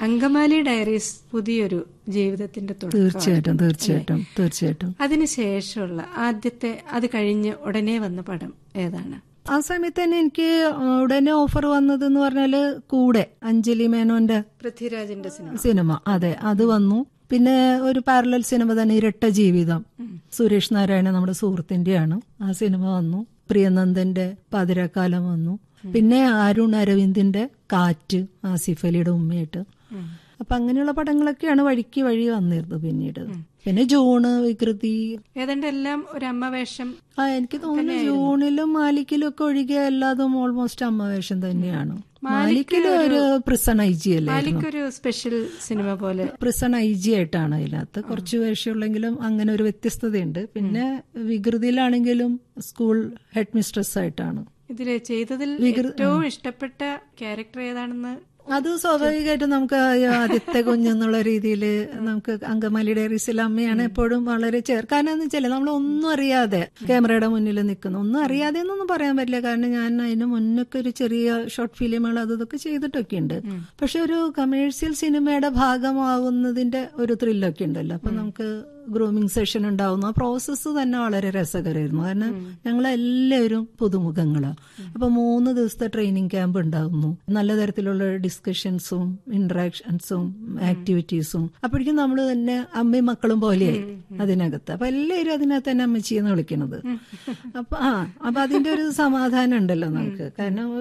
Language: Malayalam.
അങ്കമാലി ഡയറീസ് പുതിയൊരു ജീവിതത്തിന്റെ തുടക്കം തീർച്ചയായിട്ടും തീർച്ചയായിട്ടും തീർച്ചയായിട്ടും അതിനുശേഷമുള്ള ആദ്യത്തെ അത് കഴിഞ്ഞ് ഉടനെ വന്ന പടം ഏതാണ് ആ സമയത്ത് തന്നെ എനിക്ക് ഉടനെ ഓഫർ വന്നത് എന്ന് പറഞ്ഞാല് കൂടെ അഞ്ജലി മേനോന്റെ പൃഥ്വിരാജിന്റെ സിനിമ സിനിമ അതെ അത് വന്നു പിന്നെ ഒരു പാരലൽ സിനിമ തന്നെ ഇരട്ട ജീവിതം സുരേഷ് നാരായണ നമ്മുടെ സുഹൃത്തിന്റെയാണ് ആ സിനിമ വന്നു പ്രിയനന്ദന്റെ പാതിരാക്കാലം വന്നു പിന്നെ അരുൺ അരവിന്ദിന്റെ കാറ്റ് ആസിഫ് അലിയുടെ ഉമ്മയായിട്ട് അപ്പൊ അങ്ങനെയുള്ള പടങ്ങളൊക്കെയാണ് വഴിക്ക് വഴി വന്നിരുന്നത് പിന്നീട് പിന്നെ ജൂണ് വികൃതി ഏതാണ്ട് എല്ലാം ഒരു അമ്മ വേഷം ആ എനിക്ക് തോന്നുന്നു ജൂണിലും മാലിക്കിലും ഒക്കെ ഒഴികെ എല്ലാതും ഓൾമോസ്റ്റ് അമ്മവേഷം തന്നെയാണ് മാലിക്കിലും ഒരു പ്രിസൺ ഐ ജി അല്ലേ മാലിക്കൊരു സ്പെഷ്യൽ സിനിമ പോലെ പ്രിസൺ ഐ ജി ആയിട്ടാണ് അതിനകത്ത് കുറച്ച് വേഷമുള്ളെങ്കിലും അങ്ങനെ ഒരു വ്യത്യസ്തതയുണ്ട് പിന്നെ വികൃതിയിലാണെങ്കിലും സ്കൂൾ ഹെഡ് മിസ്ട്രസ് ആയിട്ടാണ് ഇതില് ചെയ്തതിൽ ഏറ്റവും ഇഷ്ടപ്പെട്ട ക്യാരക്ടർ ഏതാണെന്ന് അത് സ്വാഭാവികമായിട്ടും നമുക്ക് ആ ആദ്യത്തെ കുഞ്ഞെന്നുള്ള രീതിയിൽ നമുക്ക് അങ്കമാലി ഡയറീസിൽ അമ്മയാണ് എപ്പോഴും വളരെ ചേർ കാരണം എന്ന് വെച്ചാൽ നമ്മൾ ഒന്നും അറിയാതെ ക്യാമറയുടെ മുന്നിൽ നിൽക്കുന്നു ഒന്നും അറിയാതെ എന്നൊന്നും പറയാൻ പറ്റില്ല കാരണം ഞാൻ അതിന് മുന്നൊക്കെ ഒരു ചെറിയ ഷോർട്ട് ഫിലിമുകൾ അത് ഇതൊക്കെ ചെയ്തിട്ടൊക്കെ ഉണ്ട് പക്ഷെ ഒരു കമേഴ്സ്യൽ സിനിമയുടെ ഭാഗമാവുന്നതിന്റെ ഒരു ത്രില്ലൊക്കെ ഉണ്ടല്ലോ അപ്പൊ നമുക്ക് ഗ്രൂമിംഗ് സെഷൻ ഉണ്ടാവുന്നു ആ പ്രോസസ്സ് തന്നെ വളരെ രസകരമായിരുന്നു കാരണം ഞങ്ങളെല്ലാവരും പുതുമുഖങ്ങളാണ് അപ്പൊ മൂന്ന് ദിവസത്തെ ട്രെയിനിങ് ക്യാമ്പ് ഉണ്ടാകുന്നു നല്ല തരത്തിലുള്ള ഡിസ്കഷൻസും ഇന്ററാക്ഷൻസും ആക്ടിവിറ്റീസും അപ്പോഴേക്കും നമ്മൾ തന്നെ അമ്മയും മക്കളും പോലെയായി അതിനകത്ത് അപ്പൊ എല്ലാവരും അതിനകത്ത് തന്നെ അമ്മച്ചിയെന്ന് വിളിക്കുന്നത് അപ്പൊ ആ അപ്പൊ അതിന്റെ ഒരു സമാധാനം ഉണ്ടല്ലോ നമുക്ക് കാരണം